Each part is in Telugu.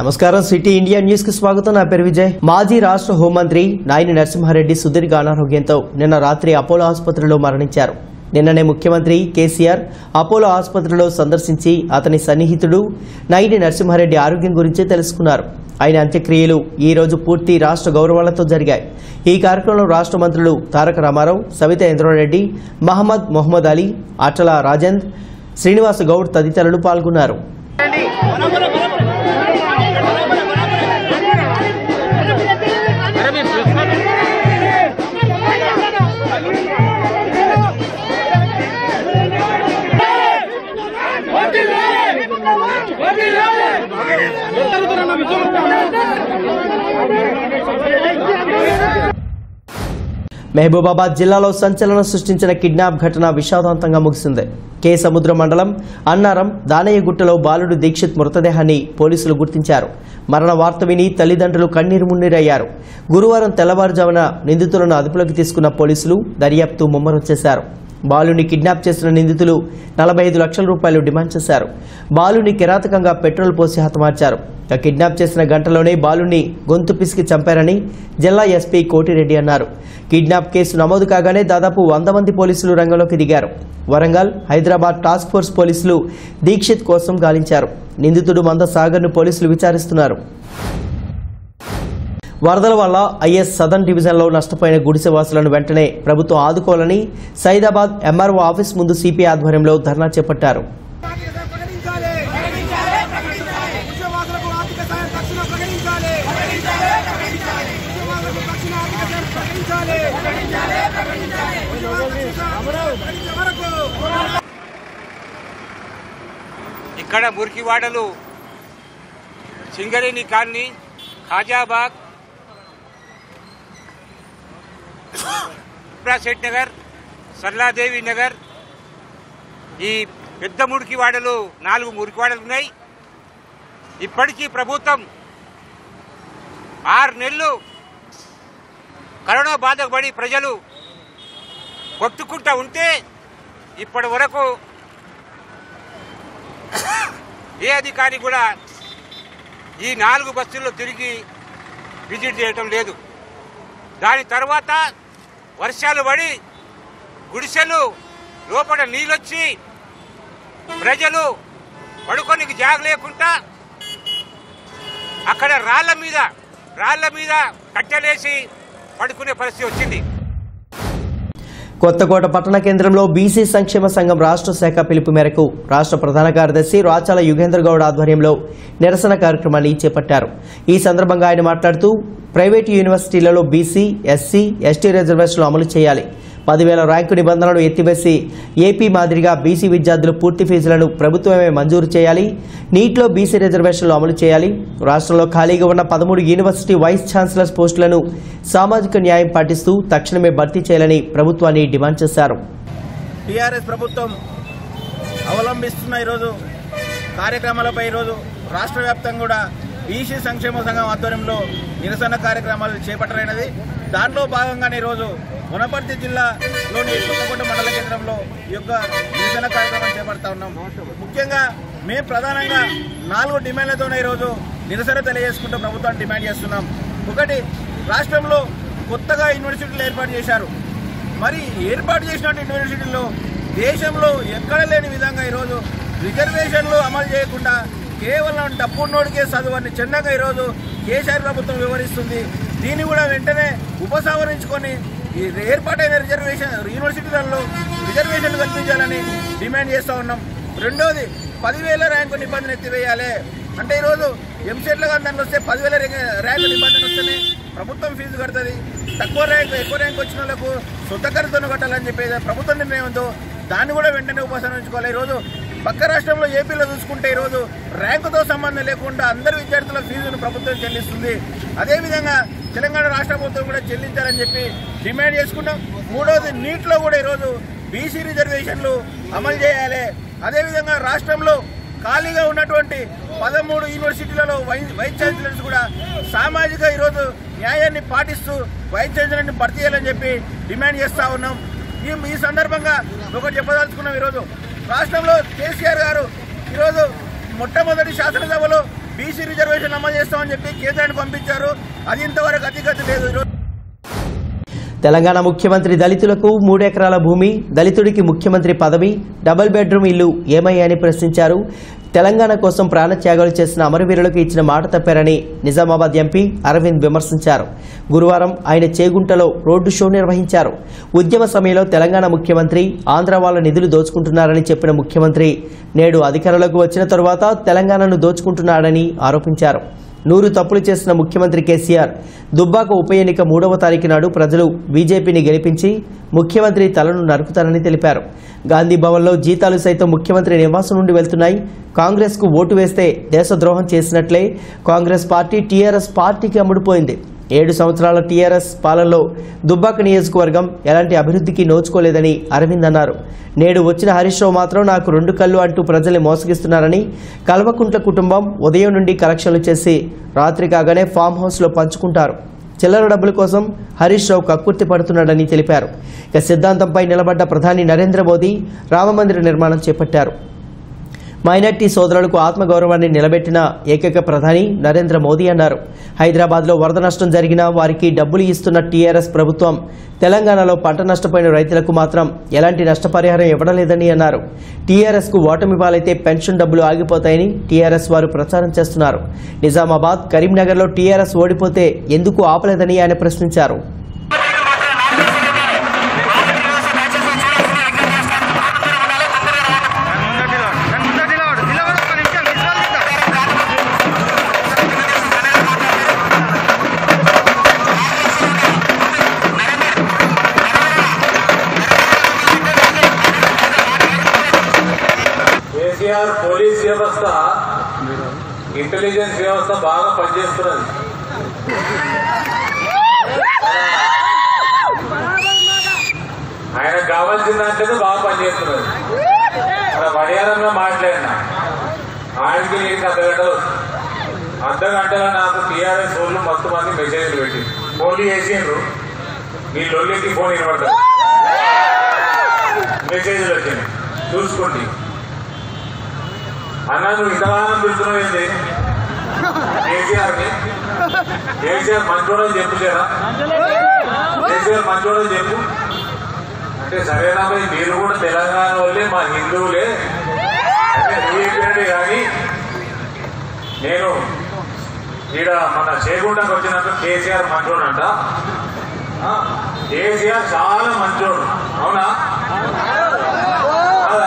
నమస్కారం సిటీ ఇండియా న్యూస్ కి స్వాగతం నా పేరు విజయ్ మాజీ రాష్ట్ర హోంమంత్రి నాయని నరసింహారెడ్డి సుదీర్ఘ అనారోగ్యంతో నిన్న రాత్రి అపోలో ఆసుపత్రిలో మరణించారు నిన్ననే ముఖ్యమంత్రి కేసీఆర్ అపోలో ఆసుపత్రిలో సందర్శించి అతని సన్నిహితుడు నాయని నరసింహారెడ్డి ఆరోగ్యం గురించి తెలుసుకున్నారు ఆయన అంత్యక్రియలు ఈ రోజు పూర్తి రాష్ట్ర గౌరవాలతో జరిగాయి ఈ కార్యక్రమంలో రాష్ట్ర మంత్రులు తారక రామారావు సవిత ఇంద్రారెడ్డి మహమ్మద్ మొహమ్మద్ అలీ అటల రాజేంద్ శ్రీనివాస గౌడ్ తదితరులు పాల్గొన్నారు మహబూబాబాద్ జిల్లాలో సంచలనం సృష్టించిన కిడ్నాప్ ఘటన విషాదాంతంగా ముగిసింది కే సముద్ర మండలం అన్నారం దానయ్యగుట్టలో బాలుడు దీక్షిత్ మృతదేహాన్ని పోలీసులు గుర్తించారు మరణ వార్త విని తల్లిదండ్రులు కన్నీరు మున్నీరయ్యారు గురువారం తెల్లవారుజామున నిందితులను అదుపులోకి తీసుకున్న పోలీసులు దర్యాప్తు ముమ్మరం చేశారు బాలుని కిడ్నాప్ చేసిన నిందితులు నలభై ఐదు లక్షల రూపాయలు డిమాండ్ చేశారు బాలుని కిరాతకంగా పెట్రోల్ పోసి హతమార్చారు ఇక కిడ్నాప్ చేసిన గంటలోనే బాలుని గొంతు పిసికి చంపారని జిల్లా ఎస్పీ కోటిరెడ్డి అన్నారు కిడ్నాప్ కేసు నమోదు కాగానే దాదాపు వంద మంది పోలీసులు రంగంలోకి దిగారు వరంగల్ హైదరాబాద్ టాస్క్ ఫోర్స్ పోలీసులు దీక్షిత్ కోసం గాలించారు నిందితుడు మంద సాగర్ను పోలీసులు విచారిస్తున్నారు వరదల వల్ల ఐఎస్ సదర్న్ డివిజన్లో నష్టపోయిన గుడిసెవాసులను వెంటనే ప్రభుత్వం ఆదుకోవాలని సైదాబాద్ ఎంఆర్ఓ ఆఫీస్ ముందు సిపి ఆధ్వర్యంలో ధర్నా చేపట్టారు ప్రకటించాలి ఉద్యోగాలకు ఆర్థిక సాయం తక్షణ ప్రకటించాలి ఉద్యోగాలకు తక్షణ ఆర్థిక సాయం ప్రకటించాలి ప్రకటించే వరకు ఇక్కడ మురికివాడలు సింగరేణి కాలనీ ఖాజాబాగ్ సెట్ నగర్ సరళాదేవి నగర్ ఈ పెద్ద మురికివాడలు నాలుగు మురికివాడలు ఉన్నాయి ఇప్పటికీ ప్రభుత్వం ఆరు నెలలు కరోనా బాధకు పడి ప్రజలు కొట్టుకుంటా ఉంటే ఇప్పటి వరకు ఏ అధికారి కూడా ఈ నాలుగు బస్సుల్లో తిరిగి విజిట్ చేయటం లేదు దాని తర్వాత వర్షాలు పడి గుడిసెలు లోపల నీళ్ళొచ్చి ప్రజలు పడుకోనికి జాగ లేకుండా అక్కడ రాళ్ల మీద రాళ్ల మీద కట్టెలేసి పడుకునే పరిస్థితి వచ్చింది కొత్తకోట పట్టణ కేంద్రంలో బీసీ సంక్షేమ సంఘం రాష్ట్ర శాఖ పిలుపు మేరకు రాష్ట్ర ప్రధాన కార్యదర్శి రాచాల యుగేంద్ర గౌడ్ ఆధ్వర్యంలో నిరసన కార్యక్రమాన్ని చేపట్టారు ఈ సందర్భంగా ఆయన మాట్లాడుతూ ప్రైవేటు యూనివర్సిటీలలో బీసీ ఎస్సీ ఎస్టీ రిజర్వేషన్లు అమలు చేయాలి పదివేల ర్యాంకు నిబంధనలను ఎత్తివేసి ఏపీ మాదిరిగా బీసీ విద్యార్థుల పూర్తి ఫీజులను ప్రభుత్వమే మంజూరు చేయాలి నీట్లో బీసీ రిజర్వేషన్లు అమలు చేయాలి రాష్ట్రంలో ఖాళీగా ఉన్న పదమూడు యూనివర్సిటీ వైస్ ఛాన్సలర్స్ పోస్టులను సామాజిక న్యాయం పాటిస్తూ తక్షణమే భర్తీ చేయాలని ప్రభుత్వాన్ని డిమాండ్ చేశారు టీఆర్ఎస్ ప్రభుత్వం అవలంబిస్తున్న ఈరోజు కార్యక్రమాలపై ఈరోజు రాష్ట్ర వ్యాప్తంగా కూడా బీసీ సంక్షేమ సంఘం ఆధ్వర్యంలో నిరసన కార్యక్రమాలు చేపట్టరైనది దాంట్లో భాగంగానే ఈరోజు వనపర్తి జిల్లాలోని కొత్తకోట మండల కేంద్రంలో ఈ యొక్క నిరసన కార్యక్రమం చేపడతా ఉన్నాం ముఖ్యంగా మేము ప్రధానంగా నాలుగు డిమాండ్లతోనే ఈరోజు నిరసన తెలియజేసుకుంటూ ప్రభుత్వాన్ని డిమాండ్ చేస్తున్నాం ఒకటి రాష్ట్రంలో కొత్తగా యూనివర్సిటీలు ఏర్పాటు చేశారు మరి ఏర్పాటు చేసినటువంటి యూనివర్సిటీల్లో దేశంలో ఎక్కడ లేని విధంగా ఈరోజు రిజర్వేషన్లు అమలు చేయకుండా కేవలం డబ్బున్నోడికే చదువుని చిన్నగా ఈరోజు కేసీఆర్ ప్రభుత్వం వివరిస్తుంది దీన్ని కూడా వెంటనే ఉపసంహరించుకొని ఈ ఏర్పాటైన రిజర్వేషన్ యూనివర్సిటీలలో రిజర్వేషన్లు కల్పించాలని డిమాండ్ చేస్తూ ఉన్నాం రెండోది పదివేల ర్యాంకు నిబంధన ఎత్తివేయాలి అంటే ఈరోజు ఎంసెట్ల దాంట్లో వస్తే పదివేల ర్యాంక్- ర్యాంకు నిబంధన వస్తేనే ప్రభుత్వం ఫీజు కడుతుంది తక్కువ ర్యాంక్ ఎక్కువ ర్యాంక్ వచ్చిన వాళ్ళకు సొంత ఖర్చుతో కట్టాలని చెప్పేది ప్రభుత్వ నిర్ణయం ఉందో దాన్ని కూడా వెంటనే ఉపసంహరించుకోవాలి ఈరోజు పక్క రాష్ట్రంలో ఏపీలో చూసుకుంటే ఈరోజు ర్యాంకుతో సంబంధం లేకుండా అందరు విద్యార్థుల ఫీజును ప్రభుత్వం చెల్లిస్తుంది అదేవిధంగా తెలంగాణ రాష్ట్ర ప్రభుత్వం కూడా చెల్లించాలని చెప్పి డిమాండ్ చేసుకున్నాం మూడోది నీట్లో కూడా ఈరోజు బీసీ రిజర్వేషన్లు అమలు చేయాలి అదేవిధంగా రాష్ట్రంలో ఖాళీగా ఉన్నటువంటి పదమూడు యూనివర్సిటీలలో వై- వైస్ ఛాన్సలర్స్ కూడా సామాజిక ఈరోజు న్యాయాన్ని పాటిస్తూ వైస్ ఛాన్సలర్ని భర్తీ చేయాలని చెప్పి డిమాండ్ చేస్తా ఉన్నాం ఈ ఈ సందర్భంగా ఒకటి చెప్పదలుచుకున్నాం ఈరోజు రాష్ట్రంలో కేసీఆర్ గారు ఈరోజు మొట్టమొదటి శాసనసభలో బీసీ రిజర్వేషన్ అమలు చేస్తామని చెప్పి కేంద్రాన్ని పంపించారు అది ఇంతవరకు అతిగతి లేదు ఈరోజు తెలంగాణ ముఖ్యమంత్రి దళితులకు మూడెకరాల భూమి దళితుడికి ముఖ్యమంత్రి పదవి డబుల్ బెడ్రూమ్ ఇల్లు ఏమయ్యాయని ప్రశ్నించారు తెలంగాణ కోసం ప్రాణత్యాగాలు చేసిన అమరవీరులకు ఇచ్చిన మాట తప్పారని నిజామాబాద్ ఎంపీ అరవింద్ విమర్శించారు గురువారం ఆయన చేగుంటలో రోడ్డు షో నిర్వహించారు ఉద్యమ సమయంలో తెలంగాణ ముఖ్యమంత్రి ఆంధ్ర వాళ్ళ నిధులు దోచుకుంటున్నారని చెప్పిన ముఖ్యమంత్రి నేడు అధికారంలోకి వచ్చిన తరువాత తెలంగాణను దోచుకుంటున్నాడని ఆరోపించారు నూరు తప్పులు చేసిన ముఖ్యమంత్రి కేసీఆర్ దుబ్బాక ఉప ఎన్నిక మూడవ తారీఖు నాడు ప్రజలు బీజేపీని గెలిపించి ముఖ్యమంత్రి తలను నరుకుతారని తెలిపారు గాంధీ భవన్లో జీతాలు సైతం ముఖ్యమంత్రి నివాసం నుండి వెళ్తున్నాయి కాంగ్రెస్కు ఓటు వేస్తే దేశద్రోహం చేసినట్లే కాంగ్రెస్ పార్టీ టీఆర్ఎస్ పార్టీకి అమ్ముడుపోయింది ఏడు సంవత్సరాల టీఆర్ఎస్ పాలనలో దుబ్బాక నియోజకవర్గం ఎలాంటి అభివృద్ధికి నోచుకోలేదని అరవింద్ అన్నారు నేడు వచ్చిన హరీష్ రావు మాత్రం నాకు రెండు కళ్ళు అంటూ ప్రజల్ని మోసగిస్తున్నారని కల్వకుంట్ల కుటుంబం ఉదయం నుండి కలెక్షన్లు చేసి రాత్రి కాగానే ఫామ్ హౌస్లో పంచుకుంటారు చిల్లర డబ్బుల కోసం హరీష్ రావు కక్కుర్తి పడుతున్నాడని తెలిపారు ఇక సిద్ధాంతంపై నిలబడ్డ ప్రధాని నరేంద్ర మోదీ రామమందిర నిర్మాణం చేపట్టారు మైనార్టీ సోదరులకు ఆత్మగౌరవాన్ని నిలబెట్టిన ఏకైక ప్రధాని నరేంద్ర మోదీ అన్నారు హైదరాబాద్లో వరద నష్టం జరిగినా వారికి డబ్బులు ఇస్తున్న టీఆర్ఎస్ ప్రభుత్వం తెలంగాణలో పంట నష్టపోయిన రైతులకు మాత్రం ఎలాంటి నష్టపరిహారం ఇవ్వడం లేదని అన్నారు టీఆర్ఎస్కు ఓటమి పాలైతే పెన్షన్ డబ్బులు ఆగిపోతాయని టీఆర్ఎస్ వారు ప్రచారం చేస్తున్నారు నిజామాబాద్ కరీంనగర్లో టీఆర్ఎస్ ఓడిపోతే ఎందుకు ఆపలేదని ఆయన ప్రశ్నించారు కేసీఆర్ పోలీస్ వ్యవస్థ ఇంటెలిజెన్స్ వ్యవస్థ బాగా పనిచేస్తున్నది ఆయనకు కావాల్సిన దాంట్లో బాగా పనిచేస్తున్నది మన మలయాళంలో మాట్లాడినా ఆయనకి నీకు అర్ధ గంటలు వస్తుంది. అర్ధ గంటలో నాకు టీఆర్ఎస్ వాళ్ళు మొత్తం మంది మెసేజ్లు పెట్టి ఫోన్లు చేసిండ్రు మీ లొల్లికి ఫోన్ వినబడ్డారు మెసేజ్లు వచ్చినాయి చూసుకోండి అన్నా నువ్వు ఇంతకాలం పిలుస్తున్నావు ఏంటి కేసీఆర్ ని కేసీఆర్ మంచోడని చెప్పు లేదా కేసీఆర్ మంచోడని చెప్పు అంటే సరేనా భయ్ మీరు కూడా తెలంగాణ వాళ్ళే మా హిందువులే అంటే నువ్వు చెప్పినట్టే కానీ నేను ఈడ మన చేగుండకు వచ్చినాక కేసీఆర్ మంచోడంట ఆ, కేసీఆర్ చాలా మంచోడు అవునా కాదా?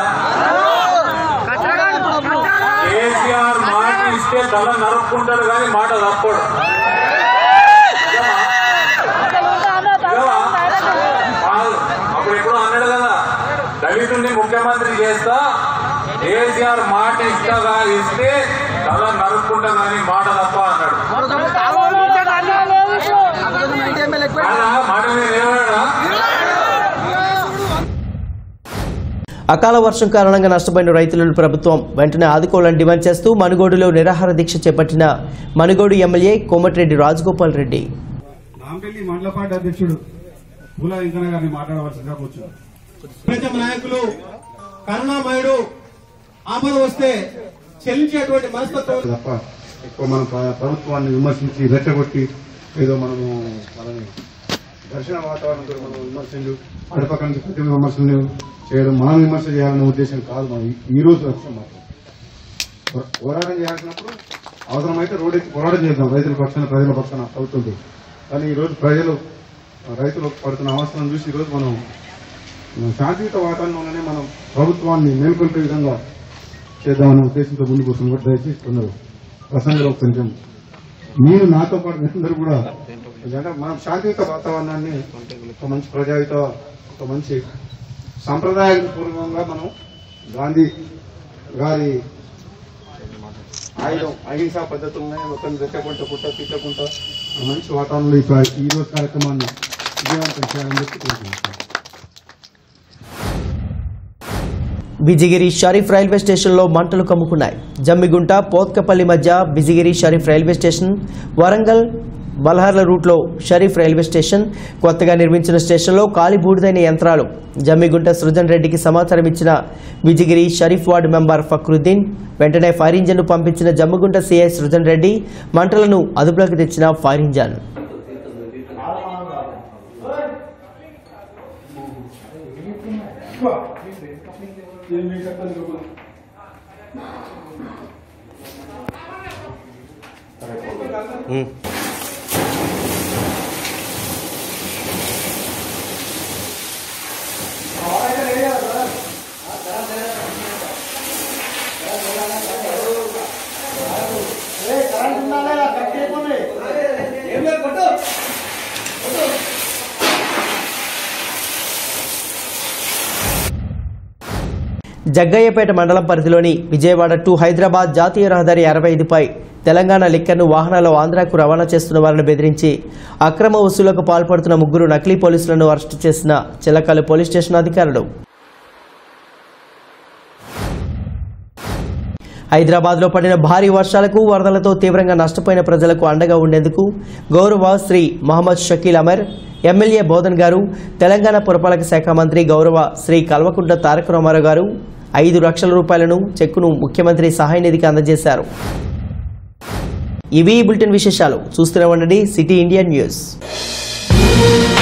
కేసీఆర్ మాట ఇస్తే తల నరుక్కుంటాడు కానీ మాట తప్పడు నిజమా? నిజమా? కాదు. అప్పుడు ఎప్పుడు అన్నాడు కదా దళితుడిని ముఖ్యమంత్రి చేస్తా కేసీఆర్ మాట ఇస్తాగా ఇస్తే తల నరుక్కుంటా కానీ మాట తప్ప అన్నాడు కాదా? మాట మీద నిలబడా అకాల వర్షం కారణంగా నష్టపోయిన రైతులను ప్రభుత్వం వెంటనే ఆదుకోవాలని డిమాండ్ చేస్తూ మనుగోడులో నిరాహార దీక్ష చేపట్టిన మనుగోడు ఎమ్మెల్యే కోమటిరెడ్డి రాజగోపాల్ రెడ్డి నాంపల్లి మండల పార్టీ అధ్యక్షుడు పూల వెంకన్న గారిని మాట్లాడవలసిందిగా కూర్చున్నారు ప్రజల నాయకులు కరుణామయుడు ఆపద వస్తే చెల్లించేటువంటి మనస్తత్వం తప్ప ఎక్కువ మన ప్ర- ప్రభుత్వాన్ని విమర్శించి రెచ్చగొట్టి ఏదో మనము మనని దర్శన వాతావరణంతో మనం విమర్శలు అటుపక్క నుంచి ప్రతి విమర్శలు చేయడం మనం విమర్శ చేయాలనే ఉద్దేశం కాదు మనం ఈ- ఈ రోజు లక్ష్యం మాత్రం పో- పోరాటం చేయాల్సినప్పుడు అవసరమైతే రోడ్ ఎక్కి పోరాటం చేద్దాం రైతుల పక్షాన ప్రజల పక్షాన అవుతుంది కానీ ఈ రోజు ప్రజలు రైతులు పడుతున్న అవసరం చూసి ఈ రోజు మనం మనం శాంతియుత వాతావరణంలోనే మనం ప్రభుత్వాన్ని మేల్కొల్పే విధంగా చేద్దామనే ఉద్దేశంతో ముందుకు వస్తుంది కూడా దయచేసి కొందరు ప్రసంగంలో కొంచెం నేను నాతో పాటు అందరూ కూడా అంటే మనం శాంతియుత వాతావరణాన్ని ఒక మంచి ప్రజాయుత ఒక మంచి సాంప్రదాయ పూర్వకంగా మనం గాంధీ గారి ఆయుధం అహింసా పద్ధతులనే ఒకరిని రెచ్చకుండా కుట్ట తిట్టకుండా ఆ మంచి వాతావరణంలో ఈ ప్ర- ఈ రోజు కార్యక్రమాన్ని విజయవంతం చేయాలని చెప్పి కోరుకుంటున్నాను బిజిగిరి షరీఫ్ రైల్వే స్టేషన్లో మంటలు కమ్ముకున్నాయి జమ్మిగుంట పోత్కపల్లి మధ్య బిజిగిరి షరీఫ్ రైల్వే స్టేషన్ వరంగల్ బల్హర్ల రూట్లో షరీఫ్ రైల్వే స్టేషన్ కొత్తగా నిర్మించిన స్టేషన్లో కాలి బూడిదైన యంత్రాలు జమ్మిగుంట సృజన్ రెడ్డికి సమాచారం ఇచ్చిన విజిగిరి షరీఫ్ వార్డు మెంబర్ ఫక్రుద్దీన్ వెంటనే ఫైర్ ఇంజన్ను పంపించిన జమ్మిగుంట సీఐ సృజన్ రెడ్డి మంటలను అదుపులోకి తెచ్చిన ఫైర్ ఇంజన్ జగ్గయ్యపేట మండలం పరిధిలోని విజయవాడ టు హైదరాబాద్ జాతీయ రహదారి అరవై ఐదుపై తెలంగాణ లిక్కర్ను వాహనాల్లో ఆంధ్రాకు రవాణా చేస్తున్న వారిని బెదిరించి అక్రమ వసూలకు పాల్పడుతున్న ముగ్గురు నకిలీ పోలీసులను అరెస్టు చేసిన చిలకలు పోలీస్ స్టేషన్ అధికారులు హైదరాబాద్లో పడిన భారీ వర్షాలకు వరదలతో తీవ్రంగా నష్టపోయిన ప్రజలకు అండగా ఉండేందుకు గౌరవ శ్రీ మహమ్మద్ షకీల్ అమర్ ఎమ్మెల్యే బోధన్ గారు తెలంగాణ పురపాలక శాఖ మంత్రి గౌరవ శ్రీ కల్వకుంట్ల తారక రామారావు గారు ఐదు లక్షల రూపాయలను చెక్కును ముఖ్యమంత్రి సహాయ నిధికి అందజేశారు ఇవి ఈ బులెటిన్ విశేషాలు చూస్తూనే ఉండండి సిటీ ఇండియన్ న్యూస్